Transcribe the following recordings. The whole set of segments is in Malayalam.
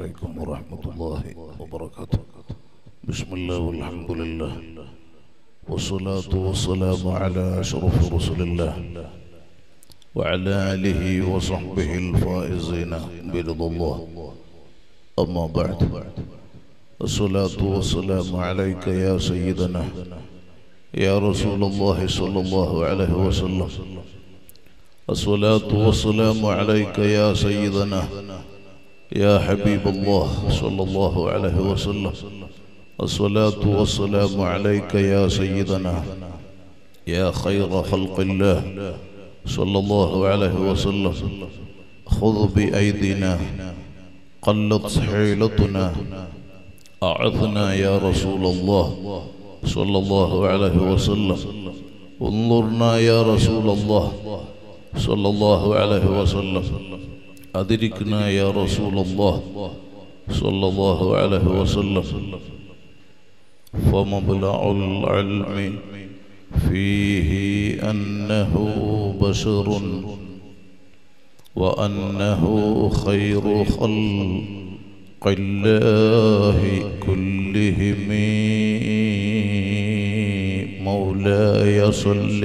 عليكم ورحمة الله وبركاته بسم الله والحمد لله والصلاة والسلام على أشرف رسل الله وعلى آله وصحبه الفائزين برضا الله أما بعد الصلاة والسلام عليك يا سيدنا يا رسول الله صلى الله عليه وسلم الصلاة والسلام عليك يا سيدنا يا حبيب الله صلى الله عليه وسلم الصلاة والسلام عليك يا سيدنا يا خير خلق الله صلى الله عليه وسلم خذ بأيدينا قلت حيلتنا أعثنا يا رسول الله صلى الله عليه وسلم انظرنا يا رسول الله صلى الله عليه وسلم أدركنا يا رسول الله صلى الله عليه وسلم فمبلغ العلم فيه أنه بشر وأنه خير خلق الله كلهم مولاي صل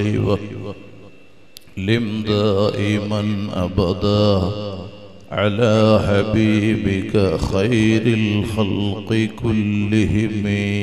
وسلم دائما أبدا على حبيبك خير الخلق كلهم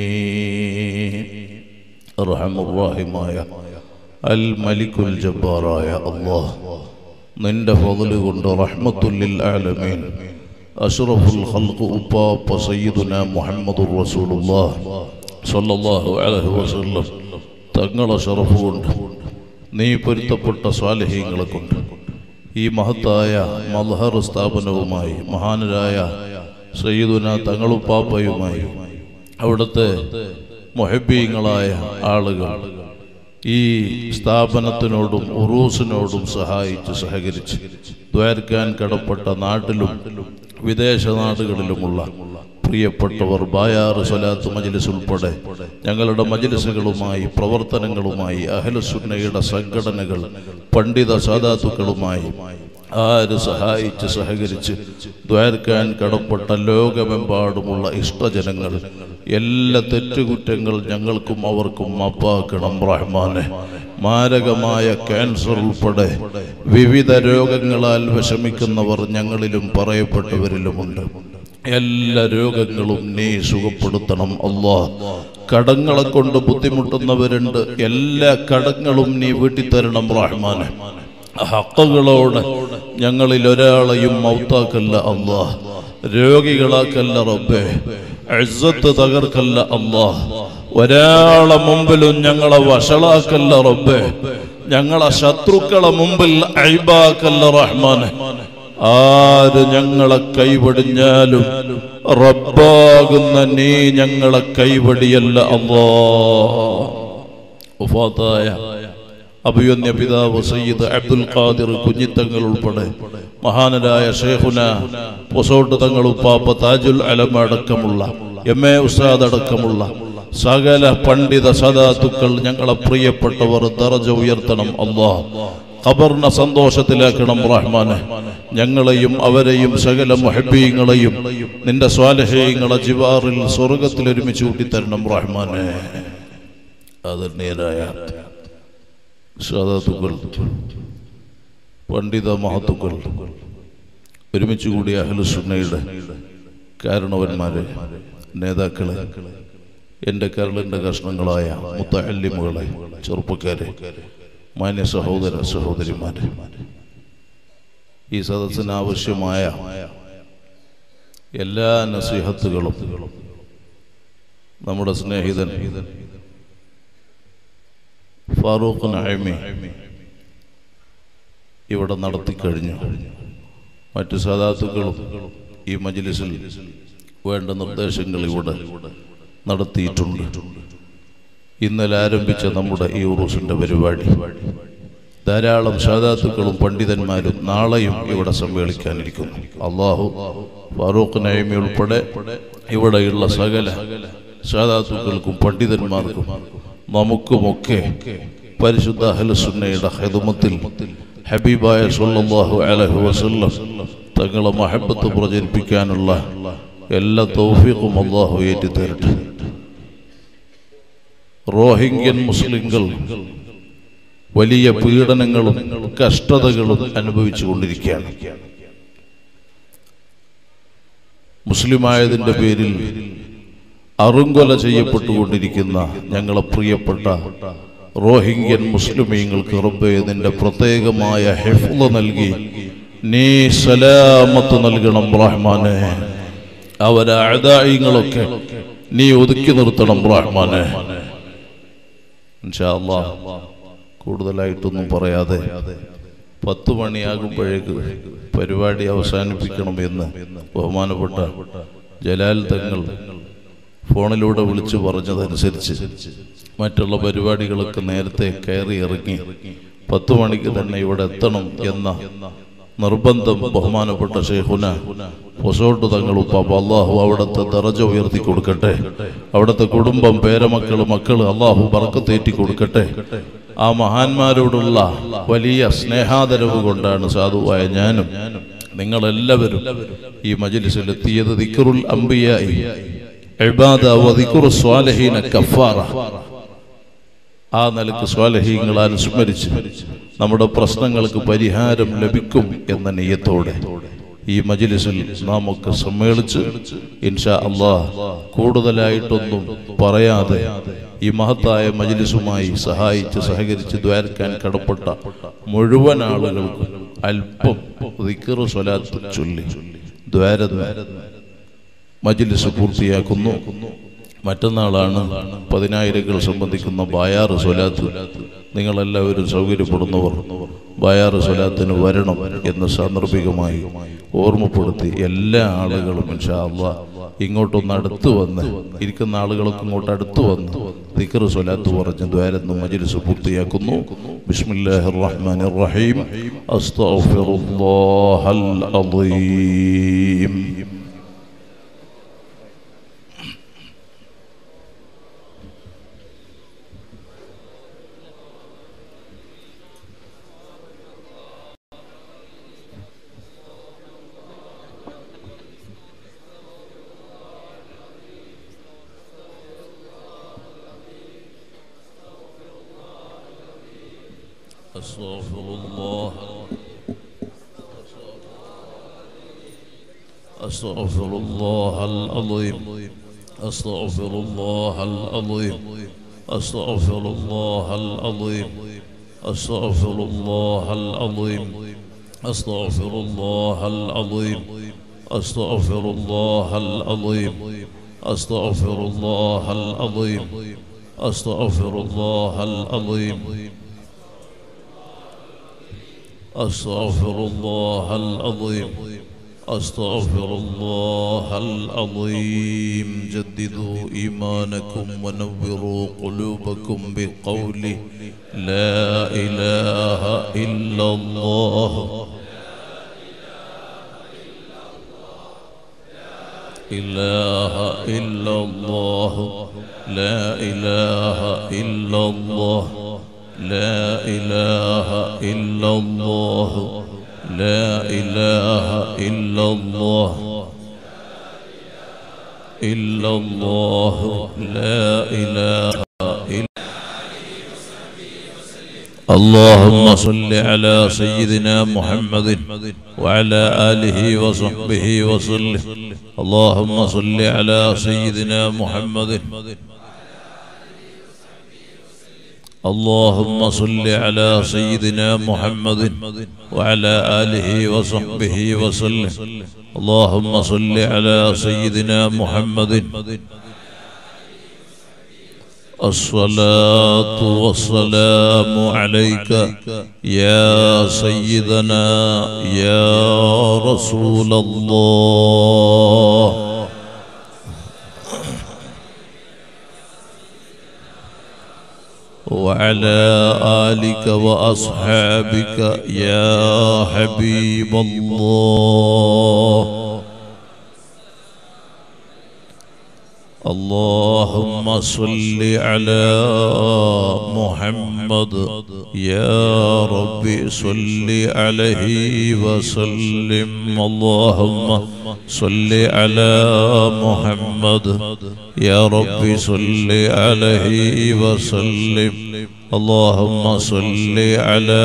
أرحم الراحماയ അൽ മലിക്കുൽ ജബ്ബാറായ അല്ലാഹ് നിന്റെ ഫضل കൊണ്ട് റഹ്മത്തുല്ലിൽ ആലമീൻ അഷ്റഫുൽ ഖൽഖ് ഉപ്പാപ്പ സയ്യിദുന മുഹമ്മദുർ റസൂലുള്ളാഹ് സ്വല്ലല്ലാഹു അലൈഹി വസല്ലം തങ്ങളെ ഷറഫ് കൊണ്ട് നീ പൊരുത്തപ്പെട്ട സ്വാലഹീങ്ങളെ കൊണ്ട് ഈ മഹത്തായ മൽഹർ സ്ഥാപനവുമായി മഹാനരായ സയ്യിദുന തങ്ങളുപ്പാപ്പയുമായി അവിടുത്തെ മൊഹബീങ്ങളായ ആളുകൾ ഈ സ്ഥാപനത്തിനോടും ഉറൂസിനോടും സഹായിച്ച് സഹകരിച്ച് ദ്വാരക്കാൻ കടപ്പെട്ട നാട്ടിലും വിദേശ നാടുകളിലുമുള്ള പ്രിയപ്പെട്ടവർ ബായാറ് സ്വലാത്ത് മജ്ലിസ് ഉൾപ്പെടെ ഞങ്ങളുടെ മജ്ലിസുകളുമായി പ്രവർത്തനങ്ങളുമായി അഹലസുന്നയുടെ സംഘടനകൾ പണ്ഡിത സാധാത്തുക്കളുമായി ആര് സഹായിച്ച് സഹകരിച്ച് ദ്വാരക്കാൻ കടപ്പെട്ട ലോകമെമ്പാടുമുള്ള ഇഷ്ടജനങ്ങൾ എല്ലാ തെറ്റുകുറ്റങ്ങൾ ഞങ്ങൾക്കും അവർക്കും മാപ്പാക്കണം റഹ്മാനെ മാരകമായ ക്യാൻസർ ഉൾപ്പെടെ വിവിധ രോഗങ്ങളാൽ വിഷമിക്കുന്നവർ ഞങ്ങളിലും പറയപ്പെട്ടവരിലുമുണ്ട് എല്ലാ രോഗങ്ങളും നീ സുഖപ്പെടുത്തണം അല്ലാ കടങ്ങളെ കൊണ്ട് ബുദ്ധിമുട്ടുന്നവരുണ്ട് എല്ലാ കടങ്ങളും നീ വീട്ടിത്തരണം റഹ്മാനെ ഹക്കുകളോട് ഞങ്ങളിൽ ഒരാളെയും മൗത്താക്കല്ല അല്ലാ രോഗികളാക്കല്ല റബ്ബേ അഴ്സത്ത് തകർക്കല്ല അല്ലാ ഒരാളെ മുമ്പിലും ഞങ്ങളെ വഷളാക്കല്ല റബ്ബേ ഞങ്ങളെ ശത്രുക്കളെ മുമ്പിൽ അഴിബാക്കല്ല റഹ്മാനെ ആര് ഞങ്ങളെ കൈവടിഞ്ഞാലും റബ്ബാകുന്ന നീ ഞങ്ങളെ കൈവടിയല്ല അല്ലാ ഉഫാത്തായ അഭിയന്യ പിതാവ് സയ്യിദ് അബ്ദുൽ ഖാദിർ കുഞ്ഞിത്തങ്ങൾ ഉൾപ്പെടെ മഹാനരായ ഷേഖുന പൊസോട്ട് തങ്ങൾ ഉപ്പാപ്പ താജുൽ അലമ അടക്കമുള്ള എം എ ഉസ്താദ് അടക്കമുള്ള സകല പണ്ഡിത സദാത്തുക്കൾ ഞങ്ങളെ പ്രിയപ്പെട്ടവർ ദറജ ഉയർത്തണം അള്ളാഹ് ഖബറിനെ സന്തോഷത്തിലാക്കണം റഹ്മാനെ ഞങ്ങളെയും അവരെയും സകല മുഹബീങ്ങളെയും നിന്റെ സ്വാലഹേയങ്ങളെ ജിവാറിൽ സ്വർഗത്തിൽ ഒരുമിച്ച് കൂട്ടിത്തരണം റഹ്മാനെ ആദരണീയരായ സാധാത്തുക്കൾ പണ്ഡിത മഹത്തുക്കൾ ഒരുമിച്ച് കൂടിയ അഹ്ലുസുന്നയുടെ കാരണവന്മാരെ നേതാക്കളെ എൻ്റെ കരളിൻ്റെ കഷ്ണങ്ങളായ മുത്തല്ലിമുകളെ ചെറുപ്പക്കാരെ മാന്യ സഹോദര സഹോദരിമാരെ ഈ സദസ്സിന് ആവശ്യമായ എല്ലാ നസീഹത്തുകളും നമ്മുടെ സ്നേഹിതൻ ഫാറൂഖ് നഹമി ഇവിടെ നടത്തിക്കഴിഞ്ഞു മറ്റു സാധാത്തുക്കളും ഈ മജ്ലിസിൽ വേണ്ട നിർദ്ദേശങ്ങൾ ഇവിടെ നടത്തിയിട്ടുണ്ട് ഇന്നലെ ആരംഭിച്ച നമ്മുടെ ഈ ഉറൂസിന്റെ പരിപാടി ധാരാളം സാധാത്തുക്കളും പണ്ഡിതന്മാരും നാളെയും ഇവിടെ സമ്മേളിക്കാനിരിക്കുന്നു അള്ളാഹു ഫാറൂഖ് നൈമി ഉൾപ്പെടെ ഇവിടെയുള്ള സകല സാധാത്തുക്കൾക്കും പണ്ഡിതന്മാർക്കും നമുക്കുമൊക്കെ പരിശുദ്ധ അഹ്ലുസുന്നയുടെ ഹിദമത്തിൽ ഹബീബായ സല്ലല്ലാഹു അലൈഹി വസല്ലം തങ്ങളെ മഹബത്ത് പ്രചരിപ്പിക്കാനുള്ള എല്ലാ തൗഫീഖും അള്ളാഹു ഏറ്റി തരട്ടെ റോഹിംഗ്യൻ മുസ്ലിങ്ങൾ വലിയ പീഡനങ്ങളും കഷ്ടതകളും അനുഭവിച്ചു കൊണ്ടിരിക്കുകയാണ് മുസ്ലിമായതിന്റെ പേരിൽ അറുങ്കൊല ചെയ്യപ്പെട്ടുകൊണ്ടിരിക്കുന്ന ഞങ്ങളെ പ്രിയപ്പെട്ട റോഹിംഗ്യൻ മുസ്ലിമീങ്ങൾക്ക് റബ്ബേ നിന്റെ പ്രത്യേകമായ ഹെഫ്ല നൽകി നീ സലാമത്ത് നൽകണം റഹ്മാനെ അവരെ അഴതായിങ്ങളൊക്കെ നീ ഒതുക്കി നിർത്തണം റഹ്മാനെ ഇൻഷാ അല്ലാഹ് കൂടുതലായിട്ടൊന്നും പറയാതെ പത്ത് മണിയാകുമ്പോഴേക്ക് പരിപാടി അവസാനിപ്പിക്കണമെന്ന് ബഹുമാനപ്പെട്ട ജലാൽ തങ്ങൾ ഫോണിലൂടെ വിളിച്ചു പറഞ്ഞതനുസരിച്ച് മറ്റുള്ള പരിപാടികളൊക്കെ നേരത്തെ കയറി ഇറങ്ങി പത്ത് മണിക്ക് തന്നെ ഇവിടെ എത്തണം എന്ന നിർബന്ധം ബഹുമാനപ്പെട്ട ഷെയ്ഖുന പൊസോട്ട് തങ്ങളും പാപ്പ അള്ളാഹു അവിടുത്തെ ദറജ ഉയർത്തി കൊടുക്കട്ടെ അവിടുത്തെ കുടുംബം പേരമക്കൾ മക്കൾ അള്ളാഹു പറക്കത്തേറ്റി കൊടുക്കട്ടെ ആ മഹാന്മാരോടുള്ള വലിയ സ്നേഹാദരവ് കൊണ്ടാണ് സാധുവായ ഞാനും നിങ്ങളെല്ലാവരും ഈ മജിലിസിൽ എത്തിയത് ദിക്റുൽ അംബിയായി ഇബാദ വ ദിക്റു സ്വാലിഹീന കഫാറ ആ നിലക്ക് സ്വാലഹീങ്ങൾ അനുസ്മരിച്ച് നമ്മുടെ പ്രശ്നങ്ങൾക്ക് പരിഹാരം ലഭിക്കും എന്ന നെയ്യത്തോടെ ഈ മജിലിസിൽ നാം ഒക്കെ സമ്മേളിച്ച് ഇൻഷാ അള്ളാഹ് കൂടുതലായിട്ടൊന്നും പറയാതെ ഈ മഹത്തായ മജിലിസുമായി സഹായിച്ച് സഹകരിച്ച് ദ്വാരക്കാൻ കടപ്പെട്ട മുഴുവൻ ആളുകൾക്കും അല്പം ദിക്റ് സ്വലാത്ത് ചൊല്ലി ദ്വാര മജിലിസ് പൂർത്തിയാക്കുന്നു മറ്റന്നാളാണ് പതിനായിരങ്ങൾ സംബന്ധിക്കുന്ന ബായാറ് സ്വലാത്ത് നിങ്ങളെല്ലാവരും സൗകര്യപ്പെടുന്നവർ ബായാറ് സ്വലാത്തിന് വരണം എന്ന് സാന്ദർഭികമായി ഓർമ്മപ്പെടുത്തി എല്ലാ ആളുകളും ഇൻഷാ അള്ളാ ഇങ്ങോട്ടൊന്ന് അടുത്ത് വന്ന് ഇരിക്കുന്ന ആളുകളൊക്കെ ഇങ്ങോട്ട് അടുത്ത് വന്ന് ദിക്ർ സ്വലാത്ത് പറഞ്ഞ് ദ്വാരന്ന് മജ്ലിസ് പൂർത്തിയാക്കുന്നു ബിസ്മില്ലാഹിർ റഹ്മാനിർ റഹീം അസ്തഗ്ഫിറുല്ലാഹൽ അദീം أستغفر الله أستغفر الله العظيم أستغفر الله العظيم أستغفر الله العظيم أستغفر الله العظيم أستغفر الله العظيم أستغفر الله العظيم أستغفر الله العظيم أستغفر الله العظيم أستغفر الله العظيم أستغفر الله العظيم جددوا إيمانكم ونوروا قلوبكم بقول لا إله إلا الله إله إلا الله لا إله إلا الله لا إله إلا الله لا إله إلا الله إلا الله لا إله إلا اللهم صل على سيدنا محمد وعلى آله وصحبه وسلم اللهم صل على سيدنا محمد اللهم صل على سيدنا محمد وعلى آله وصحبه وسلم اللهم صل على سيدنا محمد الصلاة والسلام عليك يا سيدنا يا رسول الله وعلى آلك وأصحابك يا حبيب الله اللهم صل على محمد يا رب صل عليه وسلم اللهم صل على محمد يا رب صل عليه وسلم اللهم صل على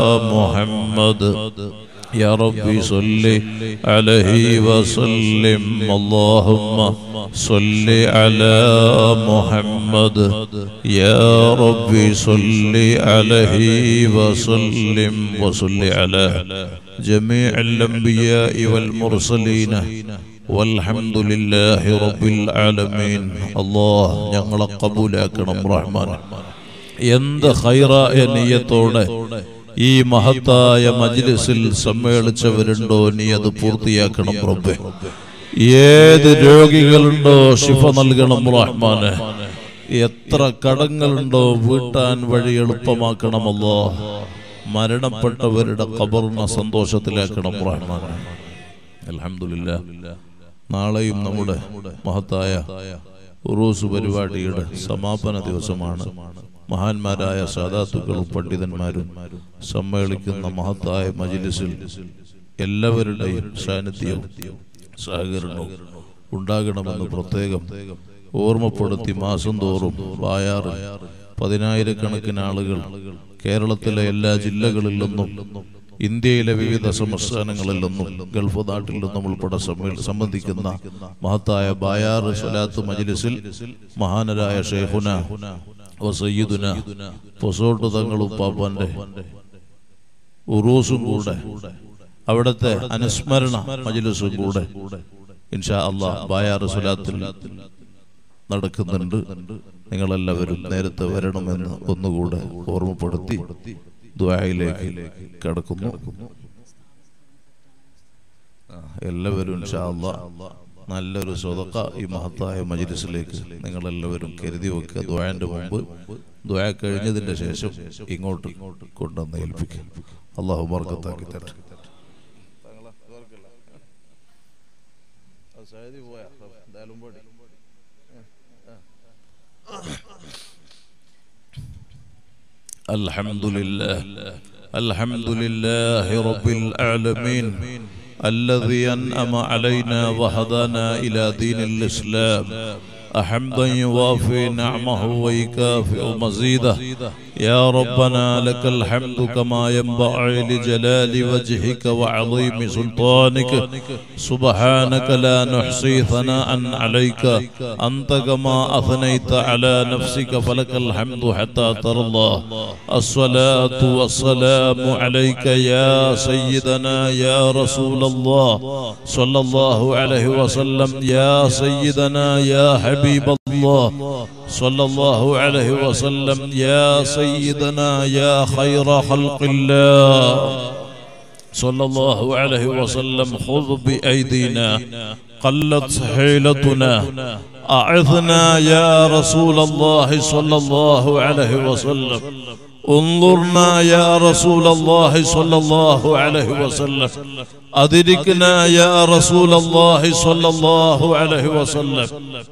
محمد يا ربي صل عليه وسلم اللهم صل على محمد يا ربي صل عليه وسلم وصل على جميع الأنبياء والمرسلين والحمد لله رب العالمين الله ഞങ്ങളെ കബൂലാക്കണം റഹ്മാൻ എന്ത് ഹൈറായ നീയത്തോടെ ഈ മഹത്തായ മജ്ലിസിൽ സമ്മേളിച്ചവരുണ്ടോ നീ അത് പൂർത്തിയാക്കണം റബ്ബെ ഏത് രോഗികളുണ്ടോ ശിഫ നൽകണം റഹ്മാനെ എത്ര കടങ്ങളുണ്ടോ വീട്ടാൻ വഴി എളുപ്പമാക്കണമല്ലോ മരണപ്പെട്ടവരുടെ കബറിനെ സന്തോഷത്തിലാക്കണം റഹ്മാനെ അലഹമില്ല നാളെയും നമ്മുടെ മഹത്തായ ഉറൂസ് പരിപാടിയുടെ സമാപന ദിവസമാണ് മഹാന്മാരായ സാധാത്തുക്കളും പണ്ഡിതന്മാരും സമ്മേളിക്കുന്ന മഹത്തായ മജിലിസിൽ എല്ലാവരുടെയും സാന്നിധ്യവും സഹകരണവും ഉണ്ടാകണമെന്ന് പ്രത്യേകം ഓർമ്മപ്പെടുത്തി മാസം തോറും വായാറ് പതിനായിരക്കണക്കിന് ആളുകൾ കേരളത്തിലെ എല്ലാ ജില്ലകളിൽ നിന്നും ഇന്ത്യയിലെ വിവിധ സംസ്ഥാനങ്ങളിൽ നിന്നും ഗൾഫ് നാട്ടിൽ നിന്നും ഉൾപ്പെടെ സമ്മേ- സംബന്ധിക്കുന്ന മഹത്തായ ബായാറ് സ്വലാത്ത് മജ്ലിസിൽ മഹാനരായ ഷെയ്ഖുന വ സയ്യിദുന പൊസോട്ട് തങ്ങളും പാപ്പാന്റെ ഉറൂസും കൂടെ അവിടുത്തെ അനുസ്മരണ മജ്ലിസും കൂടെ ഇൻഷാ അള്ളാഹ് ബായാറ് സ്വലാത്തിൽ നടക്കുന്നുണ്ട് നിങ്ങളെല്ലാവരും നേരത്തെ വരണമെന്ന് ഒന്നുകൂടെ ഓർമ്മപ്പെടുത്തി ദ്വായിലേക്ക് കടക്കുന്നു ആ, എല്ലാവരും ഇൻഷാ അള്ളാഹ് നല്ലൊരു സ്വതക്ക ഈ മഹത്തായ മജ്ലിസിലേക്ക് നിങ്ങളെല്ലാവരും കരുതി വെക്കുക ദ്വായന്റെ മുമ്പ് ദ്വായ കഴിഞ്ഞതിന്റെ ശേഷം ഇങ്ങോട്ട് കൊണ്ടുവന്ന് ഏൽപ്പിക്കുക അള്ളാഹു ബർക്കത്താക്കി തരട്ടെ الحمد لله الحمد لله رب العالمين الذي أنعم علينا وهدانا إلى دين الإسلام حمدا يوافي نعمه ويكافئ مزيده يا ربنا لك الحمد كما ينبغي لجلال وجهك وعظيم سلطانك سبحانك لا نحصي ثناء عليك أنت كما أثنيت على نفسك فلك الحمد حتى ترضى الصلاة والسلام عليك يا سيدنا يا رسول الله صلى الله عليه وسلم يا سيدنا يا حبيب الله صلى الله عليه وسلم يا سيدنا يا خير خلق الله صلى الله عليه وسلم خذ بأيدينا قلت حيلتنا أعثنا يا رسول الله صلى الله عليه وسلم انظرنا يا رسول الله صلى الله عليه وسلم أدركنا يا رسول الله صلى الله عليه وسلم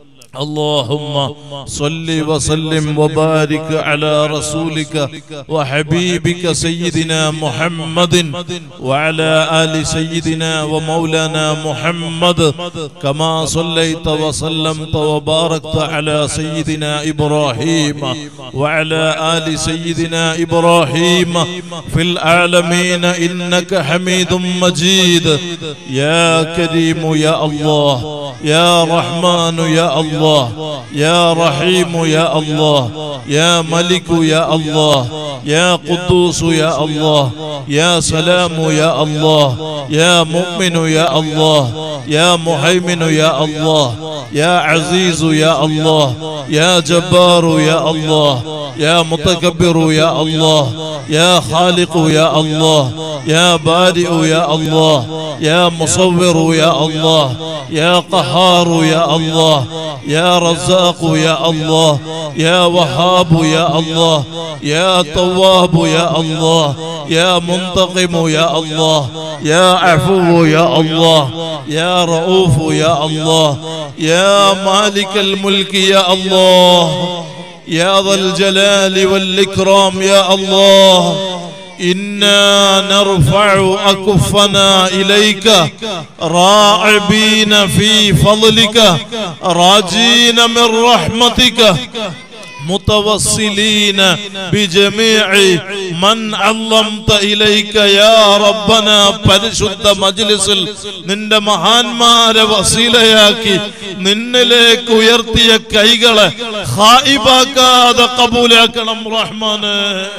اللهم صل وسلم وبارك على رسولك وحبيبك سيدنا محمد وعلى آل سيدنا ومولانا محمد كما صليت وسلمت وباركت على سيدنا إبراهيم وعلى آل سيدنا إبراهيم في العالمين إنك حميد مجيد يا كريم يا الله يا رحمن يا الله يا رحيم يا الله يا ملك يا الله يا قدوس يا الله يا سلام يا الله يا مؤمن يا الله يا مهيمن يا الله يا عزيز يا الله يا جبار يا الله يا متكبر يا الله يا خالق يا الله يا بارئ يا الله يا مصور يا الله يا قهار يا الله يا رزاق يا الله يا وهاب يا الله يا تواب يا الله يا منتقم يا الله يا عفو يا الله يا رؤوف يا الله يا مالك الملك يا الله يا ذا الجلال والإكرام يا الله إنا نرفع أكفنا إليك راعبين في فضلك راجين من رحمتك متوصلين بجميع من علمت إليك يا ربنا പരിശുദ്ധ മജ്ലിസിൽ നിന്റെ മഹാന്മാരെ വസീലയാക്കി നിന്നിലേക്ക് ഉയർത്തിയ കൈകളെ ഹായിബാക്കാതെ കബൂലാക്കണം റഹ്മാന്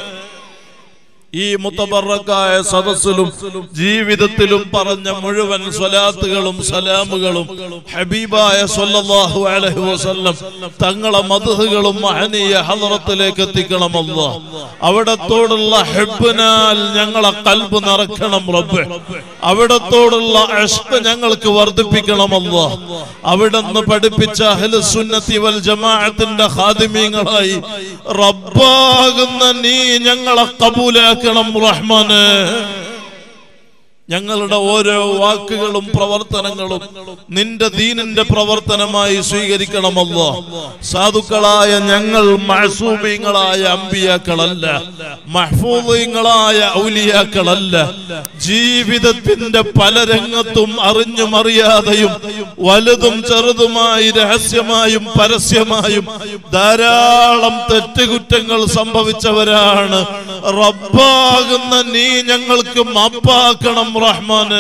ഈ മുത്തബറക്കായ സദസ്സിലും ജീവിതത്തിലും പറഞ്ഞ മുഴുവൻ സ്വലാത്തുകളും സലാമുകളും ഹബീബായ സല്ലല്ലാഹു അലൈഹി വസല്ലം തങ്ങളെ മധുഹുകളും മഹനീയ ഹദറത്തിലേക്ക് എത്തിക്കണമല്ലോ അവിടത്തോടുള്ള ഹെബിനാൽ ഞങ്ങളെ കൽബ് നിറക്കണം റബ്ബ് അവിടത്തോടുള്ള അഷ്ക ഞങ്ങൾക്ക് വർദ്ധിപ്പിക്കണമല്ലോ അവിടുന്ന് പഠിപ്പിച്ച അഹ്ലു സുന്നത്തി വൽ ജമാഅത്തിന്റെ ഖാദിമീങ്ങളായി റബ്ബാകുന്ന നീ ഞങ്ങളെ കബൂലാക്കണം റഹ്മാന് ഞങ്ങളുടെ ഓരോ വാക്കുകളും പ്രവർത്തനങ്ങളും നിന്റെ ദീനിന്റെ പ്രവർത്തനമായി സ്വീകരിക്കണമല്ലോ സാധുക്കളായ ഞങ്ങൾ മഹസൂമിങ്ങളായ അമ്പിയാക്കളല്ല മഹ്ഫൂദീങ്ങളായ ഔലിയാക്കളല്ല ജീവിതത്തിന്റെ പല രംഗത്തും അറിഞ്ഞും അറിയാതെയും വലുതും ചെറുതുമായി രഹസ്യമായും പരസ്യമായും ധാരാളം തെറ്റുകുറ്റങ്ങൾ സംഭവിച്ചവരാണ് റബ്ബാകുന്ന നീ ഞങ്ങൾക്ക് മാപ്പാക്കണം റഹ്മാന്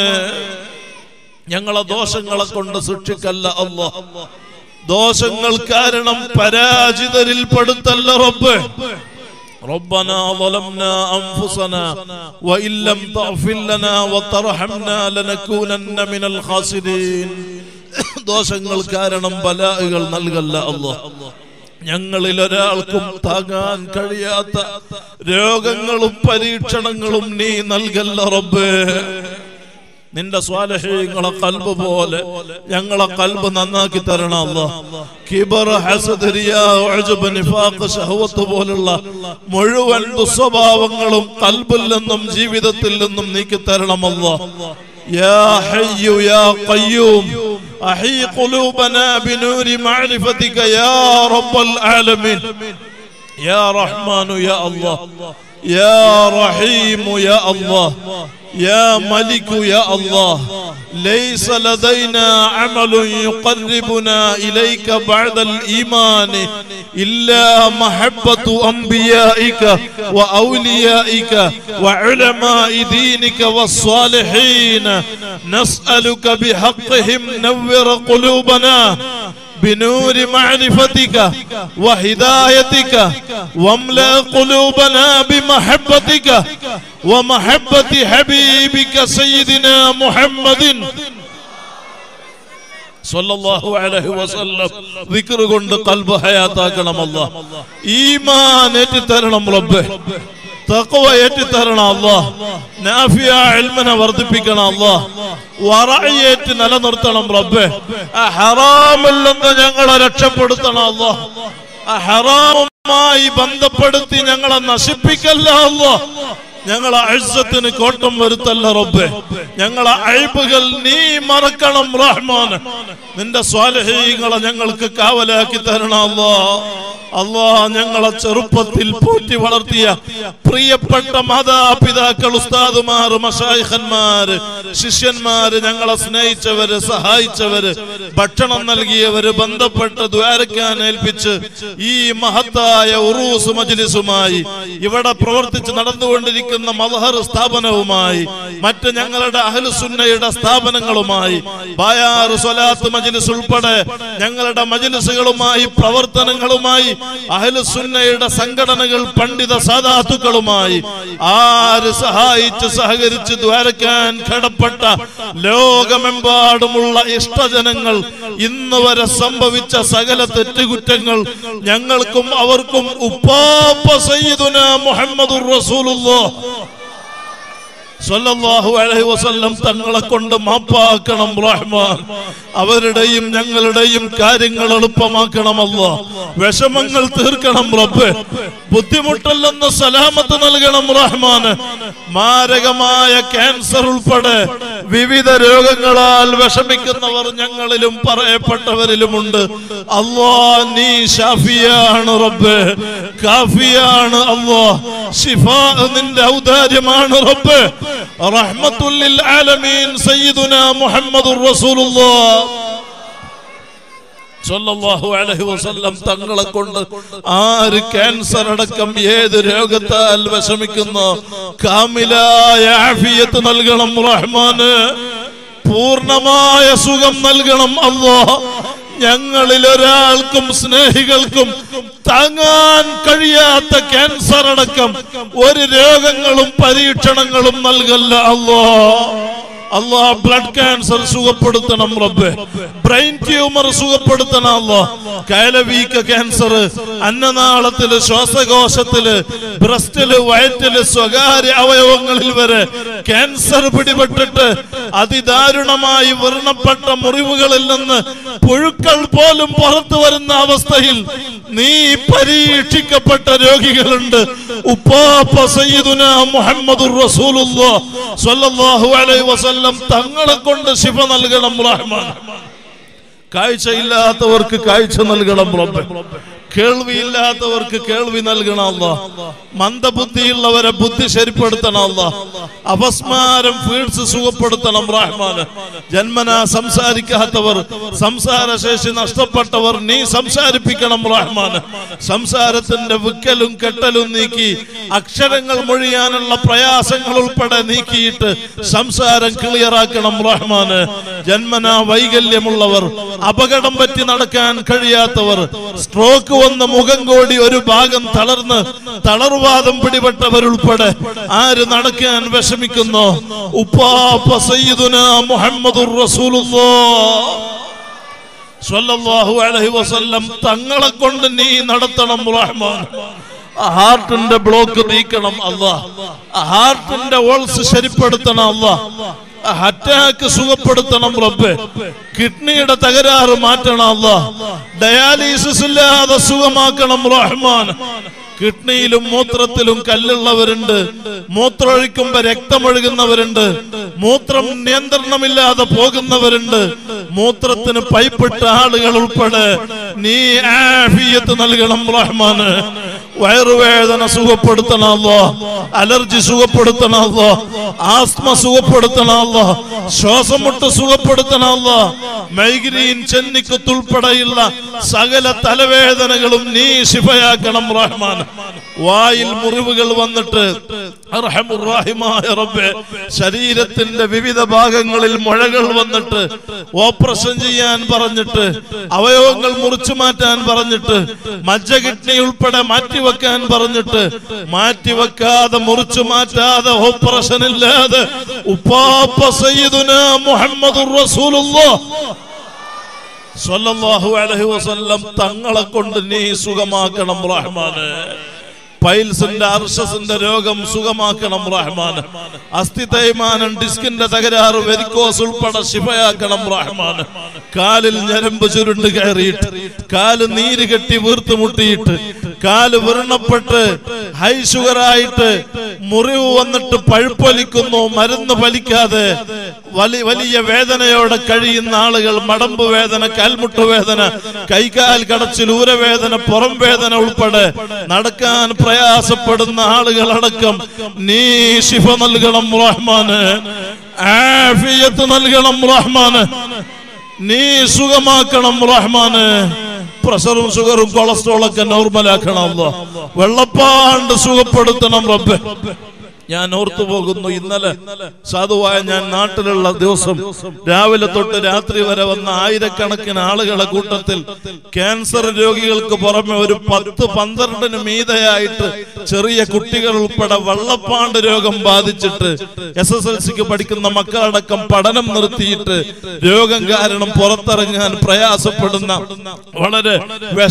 ഞങ്ങളെ ദോഷങ്ങളെ കൊണ്ട് സൂക്ഷിക്കല്ല അല്ലോ ദോഷങ്ങൾ കാരണം പരാജിതരിൽ പെടുത്തല്ല റബ്ബ് ربنا ظلمنا أنفسنا وإن لم تغفر لنا وترحمنا لنكونن من الخاسرين ദോഷങ്ങൾ കാരണം ബലാഹുകൾ നൽകല്ല അല്ലോ ഞങ്ങളിൽ ഒരാൾക്കും താങ്ങാൻ കഴിയാത്ത രോഗങ്ങളും പരീക്ഷണങ്ങളും നീ നൽകല്ല റബ്ബേ നിന്റെ സ്വാലഹ്യങ്ങളെ കൽബ് പോലെ ഞങ്ങളെ കൽബ് നന്നാക്കി തരണം അല്ലാ കിബർ ഹസദ് റിയാ ഉഅ്ജബ് നിഫാഖ് ശഹവത്ത് പോലുള്ള മുഴുവൻ ദുസ്വഭാവങ്ങളും കൽബിൽ നിന്നും ജീവിതത്തിൽ നിന്നും നീക്കി തരണം അല്ലാ يا حي يا قيوم أحي قلوبنا بنور معرفتك يا رب العالمين يا رحمن يا الله يا رحيم يا الله يا ملك يا الله ليس لدينا عمل يقربنا إليك بعد الإيمان إلا محبة أنبيائك وأوليائك وعلماء دينك والصالحين نسألك بحقهم نور قلوبنا بنور معرفتك وهدايتك واملا قلوبنا بمحبتك ومحبة حبيبك سيدنا محمد സല്ലല്ലാഹു അലൈഹി വസല്ലം ദിക്ർ കൊണ്ട് ഖൽബ് ഹയാത്താക്കണം അല്ലാ ഈമാൻ ഏറ്റി തരണം റബ്ബേ തഖ്വ ഏറ്റി തരണം അല്ലാ നാഫിയ ഇൽമിനെ വർദ്ധിപ്പിക്കണം അല്ലാ വറഅയേറ്റ് നിലനിർത്തണം റബ്ബേ ആ ഹറാമിൽ നിന്ന് ഞങ്ങളെ രക്ഷപ്പെടുത്തണം അല്ലാ ആ ഹറാമുമായി ബന്ധപ്പെടുത്തി ഞങ്ങളെ നശിപ്പിക്കല്ല അല്ലാ ഞങ്ങളെ അഴ്സത്തിന് കോട്ടം വരുത്തല്ല റബ്ബെ ഞങ്ങളെ അഴിബുകൾ നീ മറക്കണം റഹ്മാൻ നിന്റെ സ്വാലഹീങ്ങളെ ഞങ്ങൾക്ക് കാവലാക്കി തരണം അല്ലാ അല്ലാ ഞങ്ങളെ ചെറുപ്പത്തിൽ പോറ്റി വളർത്തിയ പ്രിയപ്പെട്ട മാതാപിതാക്കൾ ഉസ്താദുമാർ മഷായിഖന്മാര് ശിഷ്യന്മാര് ഞങ്ങളെ സ്നേഹിച്ചവര് സഹായിച്ചവര് ഭക്ഷണം നൽകിയവര് ബന്ധപ്പെട്ട് ദ്വാരക്കാൻ ഏൽപ്പിച്ച് ഈ മഹത്തായ ഉറൂസ് മജ്ലിസുമായി ഇവിടെ പ്രവർത്തിച്ച് നടന്നുകൊണ്ടിരിക്കുന്ന മലഹർ സ്ഥാപനവുമായി മറ്റ് ഞങ്ങളുടെ അഹ്ലുസുന്നയുടെ സ്ഥാപനങ്ങളുമായി ബായാർ സ്വലാത്ത് മജ്ലിസ് ഉൾപ്പെടെ ഞങ്ങളുടെ മജ്ലിസുകളുമായി പ്രവർത്തനങ്ങളുമായി അഹ്ലുസുന്നയുടെ സംഘടനകൾ പണ്ഡിത സാധാത്തുക്കളുമായി ആര് സഹായിച്ച് സഹകരിച്ച് ദ്വാരക്കാൻ കടപ്പെട്ട ലോകമെമ്പാടുമുള്ള ഇഷ്ടജനങ്ങൾ ഇന്ന് വരെ സംഭവിച്ച സകല തെറ്റുകുറ്റങ്ങൾ ഞങ്ങൾക്കും അവർക്കും ഉപ്പാപ്പ സയ്യിദുന മുഹമ്മദുർ റസൂലുള്ളാഹ് സ്വല്ലല്ലാഹു അലൈഹി വസല്ലം തങ്ങളെ കൊണ്ട് മാപ്പാക്കണം റഹ്മാൻ അവരുടെയും ഞങ്ങളുടെയും കാര്യങ്ങൾ എളുപ്പമാക്കണമല്ല വിഷമങ്ങൾ തീർക്കണം റബ്ബ് ബുദ്ധിമുട്ടല്ലെന്ന് സലാമത്ത് നൽകണം റഹ്മാൻ മാരകമായ ക്യാൻസർ ഉൾപ്പെടെ വിവിധ രോഗങ്ങളാൽ വിഷമിക്കുന്നവർ ഞങ്ങളിലും പറയപ്പെട്ടവരിലുമുണ്ട് അള്ളാ നീ ഷാഫിയാണ് റബ്ബ് കാഫിയാണ് അള്ളാ ഷിഫാ നിന്റെ ഔദാര്യമാണ് റബ്ബ് റഹ്മത്തുല്ലിൽ ആലമീൻ സയ്യിദുന മുഹമ്മദുർ റസൂലുള്ളാഹ് സല്ലല്ലാഹു അലൈഹി വസല്ലം തങ്ങളെ കൊണ്ട് ആര് ക്യാൻസർ അടക്കം ഏത് രോഗത്താൽ വിഷമിക്കുന്നു കാമിലായ ആഫിയത്ത് നൽകണം റഹ്മാന് പൂർണ്ണമായ സുഖം നൽകണം അല്ലോ ഞങ്ങളിൽ ഒരാൾക്കും സ്നേഹികൾക്കും താങ്ങാൻ കഴിയാത്ത ക്യാൻസർ അടക്കം ഒരു രോഗങ്ങളും പരീക്ഷണങ്ങളും നൽകല്ല അല്ലോ അള്ളാ ബ്ലഡ് ക്യാൻസർ സുഖപ്പെടുത്തണം റബ്ബെ ബ്രെയിൻ ട്യൂമർ സുഖപ്പെടുത്തണം അല്ലോ കയലവീക്ക ക്യാൻസർ അന്നനാളത്തില് ശ്വാസകോശത്തില് ബ്രസ്റ്റില് വയറ്റില് സ്വകാര്യ അവയവങ്ങളിൽ വരെ ക്യാൻസർ പിടിപെട്ടിട്ട് അതിദാരുണമായി വർണ്ണപ്പെട്ട മുറിവുകളിൽ നിന്ന് പുഴുക്കൾ പോലും പുറത്തു വരുന്ന അവസ്ഥയിൽ നീ പരീക്ഷിക്കപ്പെട്ട രോഗികളുണ്ട് ഉപ്പാപ്പ സയ്യിദുന മുഹമ്മദുർ റസൂലുള്ളാഹ് സ്വല്ലല്ലാഹു അലൈഹി വസല്ലം തങ്ങളെ കൊണ്ട് ശിഫ നൽകണം റഹ്മാൻ കാഴ്ചയില്ലാത്തവർക്ക് കാഴ്ച നൽകണം റബ്ബെ കേൾവിയില്ലാത്തവർക്ക് കേൾവി നൽകണം അല്ല മന്ദബുദ്ധിയുള്ളവരെ ബുദ്ധി ശരിപ്പെടുത്തണം അല്ല അപസ്മാരം ഫീഡ്സ് സുഖപ്പെടുത്തണം റഹ്മാന് ജന്മന സംസാരിക്കാത്തവർ സംസാരശേഷി നഷ്ടപ്പെട്ടവർ നീ സംസാരിപ്പിക്കണം റഹ്മാന് സംസാരത്തിന്റെ വിക്കലും കെട്ടലും നീക്കി അക്ഷരങ്ങൾ മൊഴിയാനുള്ള പ്രയാസങ്ങൾ ഉൾപ്പെടെ നീക്കിയിട്ട് സംസാരം ക്ലിയറാക്കണം റഹ്മാന് ജന്മന വൈകല്യമുള്ളവർ അപകടം പറ്റി നടക്കാൻ കഴിയാത്തവർ സ്ട്രോക്ക് വന്ന മുഖം കോടി ഒരു ഭാഗം തളർന്ന് തളർവാദം പിടിപെട്ടവരുൾപ്പെടെ ആര് നടക്കാൻ വിഷമിക്കുന്നു ഉപ്പാപ്പ സയ്യിദുന മുഹമ്മദുർ റസൂലുള്ളാഹ് സ്വല്ലല്ലാഹു അലൈഹി വസല്ലം തങ്ങളെ കൊണ്ട് നീ നടത്തണം റഹ്മാൻ ഹാർട്ടിന്റെ ബ്ലോക്ക് നീക്കണം അല്ലാ ഹാർട്ടിന്റെ ഓൾസ് ശരിപ്പെടുത്തണം അല്ലാ അറ്റാക്ക് സുഖപ്പെടുത്തണം റബ്ബ് കിഡ്നിയുടെ തകരാറ് മാറ്റണം അല്ലാ ഡയാലിസിസ് ഇല്ലാതെ സുഖമാക്കണം റഹ്മാൻ കിഡ്നിയിലും മൂത്രത്തിലും കല്ലുള്ളവരുണ്ട് മൂത്രമൊഴിക്കുമ്പോ രക്തമൊഴുകുന്നവരുണ്ട് മൂത്രം നിയന്ത്രണമില്ലാതെ പോകുന്നവരുണ്ട് മൂത്രത്തിന് പൈപ്പിട്ട ആളുകൾ ഉൾപ്പെടെ നീ ആഫിയത്ത് നൽകണം റഹ്മാന് വയറുവേദന സുഖപ്പെടുത്തണമല്ലോ അലർജി സുഖപ്പെടുത്തണമല്ലോ ആസ്മ സുഖപ്പെടുത്തണമല്ലോ ശ്വാസം മുട്ട് സുഖപ്പെടുത്തണമല്ലോ മൈഗ്രീൻ ചെന്നിക്കുത്തുൾപ്പെടെയുള്ള സകല തലവേദനകളും നീ ശിഫയാക്കണം റഹ്മാൻ വായിൽ മുറിവുകൾ വന്നിട്ട് അർഹമുറാഹിമായ റബ്ബേ ശരീരത്തിന്റെ വിവിധ ഭാഗങ്ങളിൽ മുഴകൾ വന്നിട്ട് ഓപ്പറേഷൻ ചെയ്യാൻ പറഞ്ഞിട്ട് അവയവങ്ങൾ മുറിച്ചു മാറ്റാൻ പറഞ്ഞിട്ട് മജ്ജ കിഡ്നി ഉൾപ്പെടെ മാറ്റിവെക്കാൻ പറഞ്ഞിട്ട് മാറ്റിവെക്കാതെ മുറിച്ചു മാറ്റാതെ ഓപ്പറേഷൻ ഇല്ലാതെ ഉപ്പാപ്പ സയ്യിദുന മുഹമ്മദുർ റസൂലുള്ളാഹ് സ്വല്ലല്ലാഹു അലൈഹി വസല്ലം തങ്ങളെ കൊണ്ട് നീ സുഖമാക്കണം റഹ്മാന് പൈൽസിന്റെ അർഷസിന്റെ രോഗം സുഖമാക്കണം റഹ്മാൻ അസ്ഥി തേയ്മാനം ഡിസ്കിന്റെ തകരാറ് വെരിക്കോസ് ഉൾപ്പെടെ ശിഫയാക്കണം റഹ്മാൻ കാലിൽ ഞരമ്പ് ചുരുണ്ട് കയറിയിട്ട് കാല് നീര് കെട്ടി വീർത്ത് മുട്ടിയിട്ട് കാല് വ്രണപ്പെട്ട് ഹൈ ഷുഗർ ആയിട്ട് മുറിവ് വന്നിട്ട് പഴുപ്പൊലിക്കുന്നു മരുന്ന് ഫലിക്കാതെ വലി വലിയ വേദനയോടെ കഴിയുന്ന ആളുകൾ മടമ്പ് വേദന കാൽമുട്ട് വേദന കൈകാൽ കടച്ചിൽ ഊരവേദന പുറം വേദന ഉൾപ്പെടെ നടക്കാൻ പ്രയാസപ്പെടുന്ന ആളുകളടക്കം നീ ശിഫ നൽകണം റഹ്മാന് ആഫിയത്ത് നൽകണം റഹ്മാന് നീ സുഖമാക്കണം റഹ്മാന് പ്രഷറും ഷുഗറും കൊളസ്ട്രോൾ ഒക്കെ നോർമലാക്കണം അല്ലോ വെള്ളപ്പാണ്ട് സുഖപ്പെടുത്തണം റബ്ബെ ഞാൻ ഓർത്തു പോകുന്നു ഇന്നലെ സാധുവായ ഞാൻ നാട്ടിലുള്ള ദിവസം രാവിലെ തൊട്ട് രാത്രി വരെ വന്ന ആയിരക്കണക്കിന് ആളുകളെ കൂട്ടത്തിൽ ക്യാൻസർ രോഗികൾക്ക് പുറമെ ഒരു പത്ത് പന്ത്രണ്ടിന് മീതയായിട്ട് ചെറിയ കുട്ടികൾ ഉൾപ്പെടെ വെള്ളപ്പാണ്ട് രോഗം ബാധിച്ചിട്ട് എസ് എസ് എൽ സിക്ക് പഠിക്കുന്ന മക്കളടക്കം പഠനം നിർത്തിയിട്ട് രോഗം കാരണം പുറത്തിറങ്ങാൻ പ്രയാസപ്പെടുന്ന വളരെ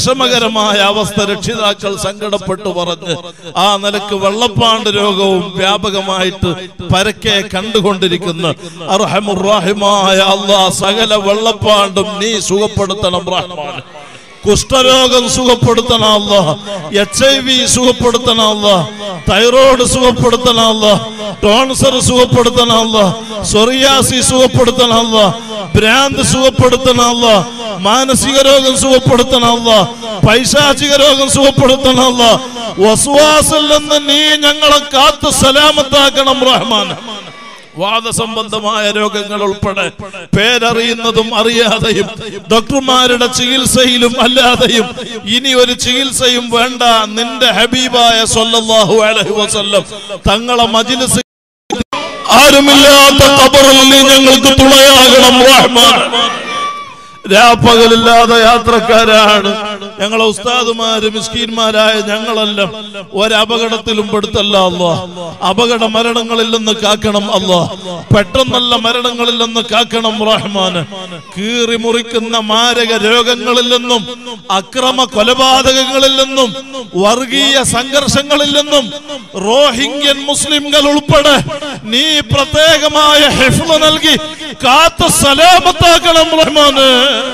വിഷമകരമായ അവസ്ഥ രക്ഷിതാക്കൾ സങ്കടപ്പെട്ടു പറഞ്ഞ് ആ നിലക്ക് വെള്ളപ്പാണ്ട് രോഗവും വ്യാപകമായിട്ട് പരക്കെ കണ്ടുകൊണ്ടിരിക്കുന്ന അർഹമുറാഹിമായ അള്ളാഹ് സകല വെള്ളപ്പാണ്ടും നീ സുഖപ്പെടുത്തണം റഹ്മാൻ കുഷ്ഠരോഗം സുഖപ്പെടുത്തണം അല്ല എച്ച് ഐ വി സുഖപ്പെടുത്തണം അല്ല തൈറോയ്ഡ് സുഖപ്പെടുത്തണം അല്ല ടോൺസർ സുഖപ്പെടുത്തണം അല്ല സൊറിയാസി സുഖപ്പെടുത്തണം അല്ല ഭ്രാന്ത് സുഖപ്പെടുത്തണം അല്ല മാനസിക രോഗം സുഖപ്പെടുത്തണം അല്ല പൈശാചിക രോഗം സുഖപ്പെടുത്തണം അല്ല വസുവാസിൽ നിന്ന് നീ ഞങ്ങളെ കാത്ത് സലാമത്താക്കണം റഹ്മാൻ വാദസംബന്ധമായ രോഗങ്ങൾ ഉൾപ്പെടെ പേരറിയുന്നതും അറിയാതെയും ഡോക്ടർമാരുടെ ചികിത്സയിലും അല്ലാതെയും ഇനി ഒരു ചികിത്സയും വേണ്ട നിന്റെ ഹബീബായ സല്ലല്ലാഹു അലൈഹി വസല്ലം തങ്ങളെ മജിലിസ് ആരുമില്ലാത്ത ഖബറിൽ നീ ഞങ്ങൾക്ക് തുണയാകണം റഹ്മാൻ രാപ്പകലില്ലാതെ യാത്രക്കാരാണ് ഞങ്ങളെ ഉസ്താദുമാര് മിസ്കീന്മാരായ ഞങ്ങളെല്ലാം ഒരപകടത്തിലും പെടുത്തല്ല അല്ല അപകട മരണങ്ങളിൽ നിന്ന് കാക്കണം അല്ല പെട്ടെന്നല്ല മരണങ്ങളിൽ നിന്ന് കാക്കണം റഹ്മാന് കീറി മുറിക്കുന്ന മാരക രോഗങ്ങളിൽ നിന്നും അക്രമ കൊലപാതകങ്ങളിൽ നിന്നും വർഗീയ സംഘർഷങ്ങളിൽ നിന്നും റോഹിംഗ്യൻ മുസ്ലിംകൾ ഉൾപ്പെടെ നീ പ്രത്യേകമായ ഹിഫ്ള നൽകി കാത്ത സലാമത്താക്കണം റഹ്മാന്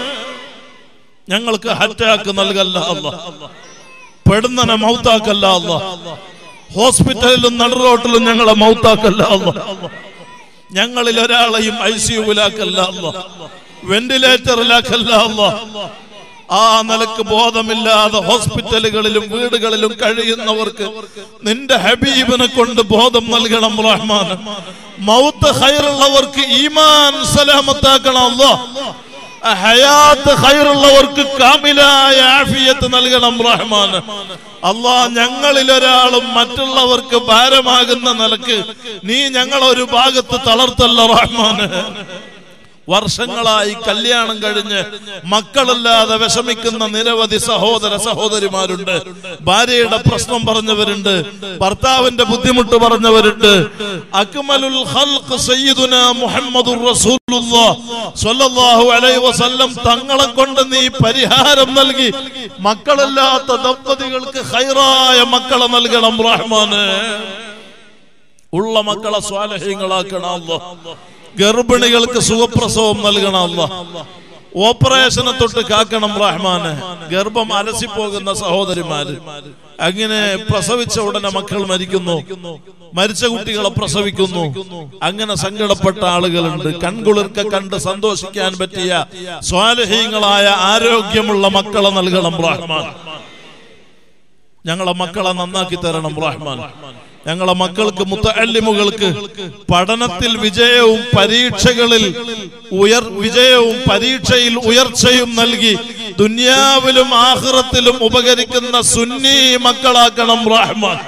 ഞങ്ങൾക്ക് ഹറ്റാക്ക് നൽകല്ല അല്ല പെടുന്നനെ മൗത്താക്കല്ല അല്ല ഹോസ്പിറ്റലിലും നടുറോട്ടിലും ഞങ്ങളെ മൗത്താക്കല്ല അല്ല ഞങ്ങളിൽ ഒരാളെയും ഐ സിയുലാക്കല്ല അല്ല വെന്റിലേറ്ററിലാക്കല്ല അല്ല ആ നിലക്ക് ബോധമില്ലാതെ ഹോസ്പിറ്റലുകളിലും വീടുകളിലും കഴിയുന്നവർക്ക് നിന്റെ ഹബീബിനെ കൊണ്ട് ബോധം നൽകണം റഹ്മാൻ മൗത്ത് ഹൈറുള്ളവർക്ക് ഈമാൻ സലാമത്താക്കണം അല്ലോ ഹയാത്ത് ഹൈറുള്ളവർക്ക് കാമിലായ ആഫിയത്ത് നൽകണം റഹ്മാൻ അള്ളാ ഞങ്ങളിൽ ഒരാളും മറ്റുള്ളവർക്ക് ഭാരമാകുന്ന നിലക്ക് നീ ഞങ്ങളൊരു ഭാഗത്ത് തളർത്തല്ല റഹ്മാൻ വർഷങ്ങളായി കല്യാണം കഴിഞ്ഞ് മക്കളില്ലാതെ വിഷമിക്കുന്ന നിരവധി സഹോദര സഹോദരിമാരുണ്ട് ഭാര്യയുടെ പ്രശ്നം പറഞ്ഞവരുണ്ട് ഭർത്താവിന്റെ ബുദ്ധിമുട്ട് പറഞ്ഞവരുണ്ട് അക്മലുൽ ഖൽഖ് സയ്യിദുന മുഹമ്മദുർ റസൂലുള്ളാഹ് സ്വല്ലല്ലാഹു അലൈഹി വസല്ലം തങ്ങളെ കൊണ്ട് നീ പരിഹാരം നൽകി മക്കളില്ലാത്ത ദമ്പതികൾക്ക് ഖൈറായ മക്കളെ നൽകണം റഹ്മാന് ഉള്ള മക്കളെ സ്വാലഹ്യങ്ങളാക്കണം അല്ലാഹ് ഗർഭിണികൾക്ക് സുഖപ്രസവം നൽകണം അല്ല ഓപ്പറേഷനെ തൊട്ട് കാക്കണം റഹ്മാന് ഗർഭം അലസിപ്പോകുന്ന സഹോദരിമാര് അങ്ങനെ പ്രസവിച്ച ഉടനെ മക്കൾ മരിക്കുന്നു മരിച്ച കുട്ടികളെ പ്രസവിക്കുന്നു അങ്ങനെ സങ്കടപ്പെട്ട ആളുകളുണ്ട് കൺകുളിർക്ക കണ്ട് സന്തോഷിക്കാൻ പറ്റിയ സ്വാലഹീങ്ങളായ ആരോഗ്യമുള്ള മക്കളെ നൽകണം റഹ്മാൻ ഞങ്ങളെ മക്കളെ നന്നാക്കി തരണം റഹ്മാൻ ഞങ്ങളെ മക്കൾക്ക് മുത്തല്ലിമുകൾക്ക് പഠനത്തിൽ വിജയവും പരീക്ഷകളിൽ ഉയർ വിജയവും പരീക്ഷയിൽ ഉയർച്ചയും നൽകി ദുനിയാവിലും ആഹ്റത്തിലും ഉപകരിക്കുന്ന സുന്നി മക്കളാക്കണം റഹ്മാൻ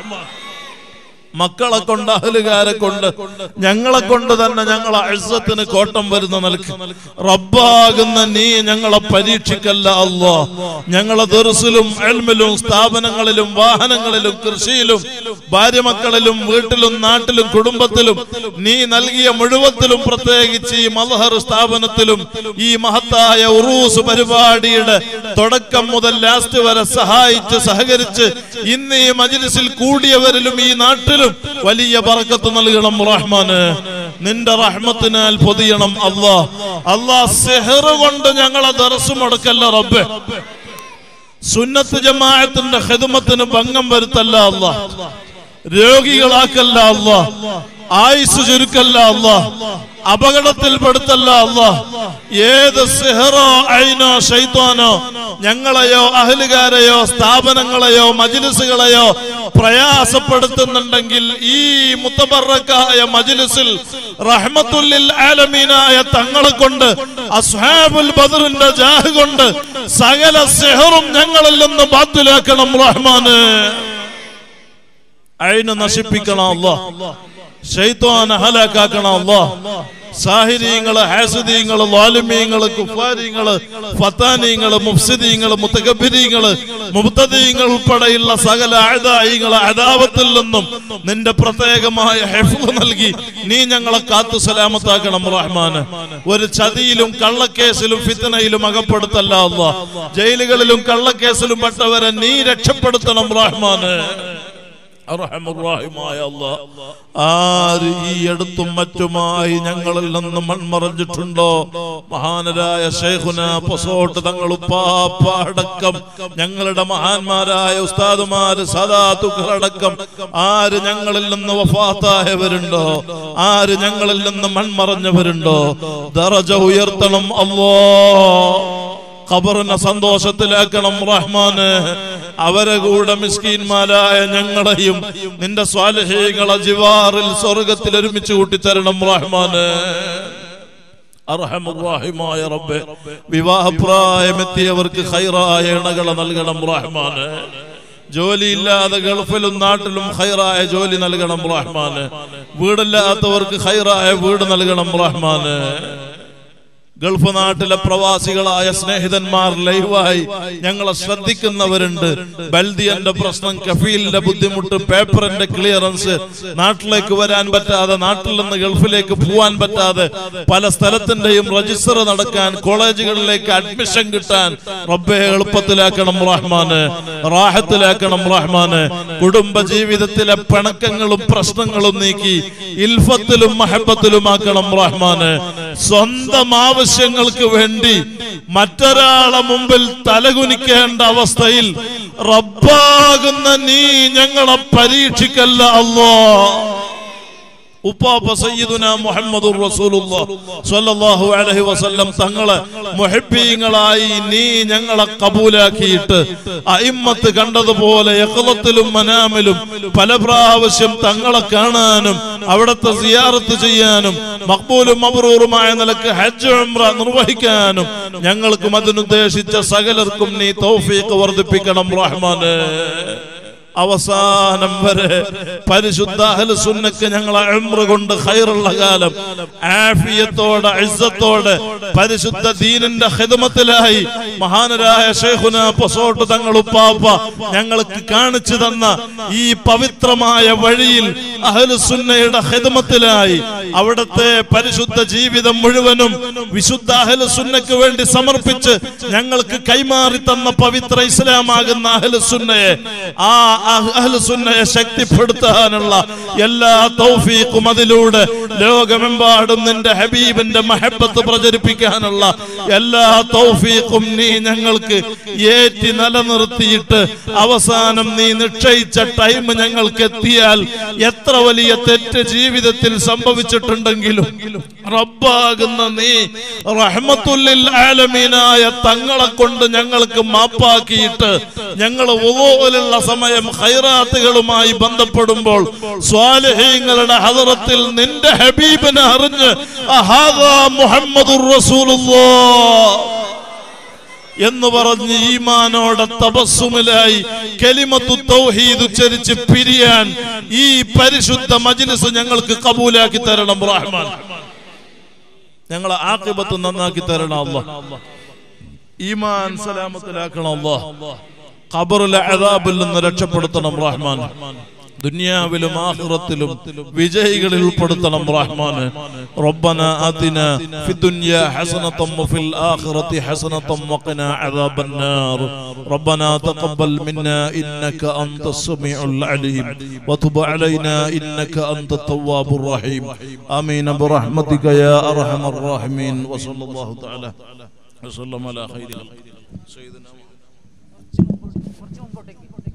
മക്കളെ കൊണ്ട് അഹലുകാരെ കൊണ്ട് ഞങ്ങളെ കൊണ്ട് തന്നെ ഞങ്ങളെ അഴ്സത്തിന് കോട്ടം വരുന്ന നിലക്ക് റബ്ബാകുന്ന നീ ഞങ്ങളെ പരീക്ഷിക്കല്ല അല്ലോ ഞങ്ങളെ ദർസിലും എൽമിലും സ്ഥാപനങ്ങളിലും വാഹനങ്ങളിലും കൃഷിയിലും ഭാര്യ മക്കളിലും വീട്ടിലും നാട്ടിലും കുടുംബത്തിലും നീ നൽകിയ മുഴുവത്തിലും പ്രത്യേകിച്ച് ഈ മൽഹർ സ്ഥാപനത്തിലും ഈ മഹത്തായ ഉറൂസ് പരിപാടിയുടെ തുടക്കം മുതൽ ലാസ്റ്റ് വരെ സഹായിച്ച് സഹകരിച്ച് ഇന്ന് ഈ മജിലിസിൽ കൂടിയവരിലും ഈ നാട്ടിലും വലിയ ബറക്കത്ത് നൽകണം റഹ്മാന് നിന്റെ റഹ്മത്തിനാൽ പൊതിയണം അല്ലാ അല്ലാ സെഹർ കൊണ്ട് ഞങ്ങളെ ദർസ് മുടക്കല്ല റബ്ബെ സുന്നത്ത് ജമാഅത്തിന്റെ ഹിദമത്തിന് ഭംഗം വരുത്തല്ല അല്ലാ രോഗികളാക്കല്ല അല്ലാ ആയുസ് ചുരുക്കല്ല അല്ലാ അപകടത്തിൽപ്പെടുത്തല്ല അല്ല ഏത് സിഹറോ ഐനോ ഷൈത്താനോ ഞങ്ങളെയോ അഹലുകാരെയോ സ്ഥാപനങ്ങളെയോ മജിലിസുകളെയോ പ്രയാസപ്പെടുത്തുന്നുണ്ടെങ്കിൽ ഈ മുത്തബറക്കായ മജിലിസിൽ റഹ്മത്തുല്ലിൽ ആലമീനായ തങ്ങളെ കൊണ്ട് അസ്ഹാബുൽ ബദറിന്റെ ജാഹ് കൊണ്ട് സകല സിഹറും ഞങ്ങളിൽ നിന്ന് ബാത്തിലാക്കണം റഹ്മാന് അയിന് നശിപ്പിക്കണം അല്ലാ ഷെയ്ത്തോനെ ഹലാക്കാക്കണം അല്ലാ സാഹിര്യങ്ങള് ഹാസുദീങ്ങള് വാലുമീങ്ങള് കുഫാരിങ്ങള് ഫത്താനീങ്ങള് മുഫ്സിദീങ്ങള് മുത്തകബിരീങ്ങള് മുബ്തദീങ്ങൾ ഉൾപ്പെടെയുള്ള സകല അഴതായിങ്ങളെ അതാപത്തിൽ നിന്നും നിന്റെ പ്രത്യേകമായ ഹെഫ് നൽകി നീ ഞങ്ങളെ കാത്തു സലാമത്താക്കണം റഹ്മാന് ഒരു ചതിയിലും കള്ളക്കേസിലും ഫിത്തനയിലും അകപ്പെടുത്തല്ല അല്ലാ ജയിലുകളിലും കള്ളക്കേസിലും പെട്ടവരെ നീ രക്ഷപ്പെടുത്തണം റഹ്മാന് അർഹമുറാഹിമായ അല്ലാ ആര് ഈ അടുത്തും മറ്റുമായി ഞങ്ങളിൽ നിന്ന് മൺമറഞ്ഞിട്ടുണ്ടോ മഹാനരായ ഷെയ്ഖുന പൊസോട്ട് തങ്ങൾ ഉപ്പാപ്പ അടക്കം ഞങ്ങളുടെ മഹാന്മാരായ ഉസ്താദുമാര് സദാത്തുക്കളടക്കം ആര് ഞങ്ങളിൽ നിന്ന് വഫാത്തായവരുണ്ടോ ആര് ഞങ്ങളിൽ നിന്ന് മൺമറഞ്ഞവരുണ്ടോ ദറജ ഉയർത്തണം അല്ലോ ഖബറിനെ സന്തോഷത്തിലാക്കണം റഹ്മാന് അവരെ കൂടെ മിസ്കീന്മാരായ ഞങ്ങളെയും നിന്റെ സ്വാലഹീകളെ ജിവാറിൽ സ്വർഗത്തിൽ ഒരുമിച്ച് കൂട്ടിത്തരണം റഹ്മാന് അർഹമുറാഹിമായ റബ്ബെ വിവാഹപ്രായമെത്തിയവർക്ക് ഹൈറായ ഇണകളെ നൽകണം റഹ്മാന് ജോലിയില്ലാതെ ഗൾഫിലും നാട്ടിലും ഹൈറായ ജോലി നൽകണം റഹ്മാന് വീടില്ലാത്തവർക്ക് ഹൈറായ വീട് നൽകണം റഹ്മാന് ഗൾഫ് നാട്ടിലെ പ്രവാസികളായ സ്നേഹിതന്മാർ ലൈവായി ഞങ്ങളെ ശ്രദ്ധിക്കുന്നവരുണ്ട് ബൽദിയന്റെ പ്രശ്നം കഫീലിന്റെ ബുദ്ധിമുട്ട് പേപ്പറിന്റെ ക്ലിയറൻസ് നാട്ടിലേക്ക് വരാൻ പറ്റാതെ നാട്ടിൽ നിന്ന് ഗൾഫിലേക്ക് പോവാൻ പറ്റാതെ പല സ്ഥലത്തിന്റെയും രജിസ്റ്റർ നടക്കാൻ കോളേജുകളിലേക്ക് അഡ്മിഷൻ കിട്ടാൻ റബ്ബെ എളുപ്പത്തിലാക്കണം റഹ്മാന് റാഹത്തിലാക്കണം റഹ്മാന് കുടുംബ ജീവിതത്തിലെ പിണക്കങ്ങളും പ്രശ്നങ്ങളും നീക്കി ഇൽഫത്തിലും മഹബത്തിലുമാക്കണം റഹ്മാന് സ്വന്തം ആവശ്യങ്ങൾക്ക് വേണ്ടി മറ്റൊരാളെ മുമ്പിൽ തലകുനിക്കേണ്ട അവസ്ഥയിൽ റബ്ബാകുന്ന നീ ഞങ്ങളെ പരീക്ഷിക്കല്ല അല്ലോ ഉപ്പാപ്പ സയ്യിദുന മുഹമ്മദുർ റസൂലുള്ളാഹ് സ്വല്ലല്ലാഹു അലൈഹി വസല്ലം തങ്ങളെ മുഹബ്ബീങ്ങളായി നീ ഞങ്ങളെ കബൂലാക്കിയിട്ട് അയിമ്മത്ത് കണ്ടതുപോലെ യഖലത്തിലും മനാമിലും പല പ്രാവശ്യം തങ്ങളെ കാണാനും അവിടുത്തെ സിയാറത്ത് ചെയ്യാനും മഖ്ബൂലും മബ്റൂറുമായ നിലക്ക് ഹജ്ജ് ഉംറ നിർവഹിക്കാനും ഞങ്ങൾക്കും അതിനുദ്ദേശിച്ച സകലർക്കും നീ തൗഫീഖ് വർദ്ധിപ്പിക്കണം റഹ്മാനെ അവസാനം വരെ പരിശുദ്ധ അഹ്ലു സുന്നക്ക് ഞങ്ങളെ ഉംറ കൊണ്ട് ഖൈറുള്ള കാലം ആഫിയത്തോടെ ഇസ്സത്തോടെ പരിശുദ്ധ ദീനിന്റെ ഖിദ്മത്തിലായി മഹാനരായ ശൈഖുന പൊസോട്ട് തങ്ങൾ ഉപ്പാപ്പ ഞങ്ങൾക്ക് കാണിച്ചു തന്ന ഈ പവിത്രമായ വഴിയിൽ അഹ്ലു സുന്നയുടെ ഖിദ്മത്തിലായി അവിടുത്തെ പരിശുദ്ധ ജീവിതം മുഴുവനും വിശുദ്ധ അഹ്ലു സുന്നക്ക് വേണ്ടി സമർപ്പിച്ച് ഞങ്ങൾക്ക് കൈമാറി തന്ന പവിത്ര ഇസ്ലാമാകുന്ന അഹ്ലു സുന്നയെ ആ അഹ്ലുസുന്നയെ ശക്തിപ്പെടുത്താനുള്ള എല്ലാ തൗഫീഖും അതിലൂടെ ലോകമെമ്പാടും നിന്റെ ഹബീബിന്റെ മഹബത്ത് പ്രചരിപ്പിക്കാനുള്ള എല്ലാ തൗഫീഖും നീ ഞങ്ങൾക്ക് ഏറ്റി നിലനിർത്തിയിട്ട് അവസാനം നീ നിശ്ചയിച്ച ടൈം ഞങ്ങൾക്ക് എത്തിയാൽ എത്ര വലിയ തെറ്റ് ജീവിതത്തിൽ സംഭവിച്ചിട്ടുണ്ടെങ്കിലും റബ്ബാകുന്ന നീ റഹ്മത്തുല്ലിൽ ആലമീനായ തങ്ങളെ കൊണ്ട് ഞങ്ങൾക്ക് മാപ്പാക്കിയിട്ട് ഞങ്ങൾ ഉള്ള സമയം ഖൈറാത്തുകളുമായി ബന്ധപ്പെടുമ്പോൾ സ്വാലിഹീങ്ങളുടെ ഹദറത്തിൽ നിന്റെ ഹബീബിനെ അറിഞ്ഞ് അഹാദാ മുഹമ്മദുർ റസൂലുള്ളാഹ് എന്ന് പറഞ്ഞ് ഈമാനോടെ തപസ്സുമിലായി കലിമത്തു തൗഹീദ് ഉച്ചരിച്ച് പിരിയാൻ ഈ പരിശുദ്ധ മജ്ലിസ് ഞങ്ങൾക്ക് കബൂലാക്കി തരണം റഹ്മാൻ ഞങ്ങളെ ആക്കിബത്ത് നന്നാക്കി തരണം അല്ലാ ഈമാൻ സലാമത്തിലാക്കണം അല്ലാ ഖബറിലെ അദാബിൽ നിന്ന് രക്ഷപ്പെടുത്തണം റഹ്മാൻ ദുനിയാവിലും ആഖിറത്തിലും വിജയികളിൽ ഉൾപ്പെടുത്തണം റഹ്മാന് റബ്ബന ആതിന ഫി ദുനിയ ഹസനതം വഫിൽ ആഖിറതി ഹസനതം വഖിന അദാബന്നാർ റബ്ബന തഖബ്ബൽ മിന്നാ ഇന്നക അൻതസ് സമീഉൽ അലീം വതുബ് അലൈനാ ഇന്നക അൻത തവ്വാബുർ റഹീം ആമീൻ ബിറഹ്മതിക യാ അർഹമർ റഹീമീൻ വസല്ലല്ലാഹു തആല വസല്ലം അലാ ഖൈരി സയ്യിദിനാ കുറച്ച് മുമ്പോട്ടേക്ക്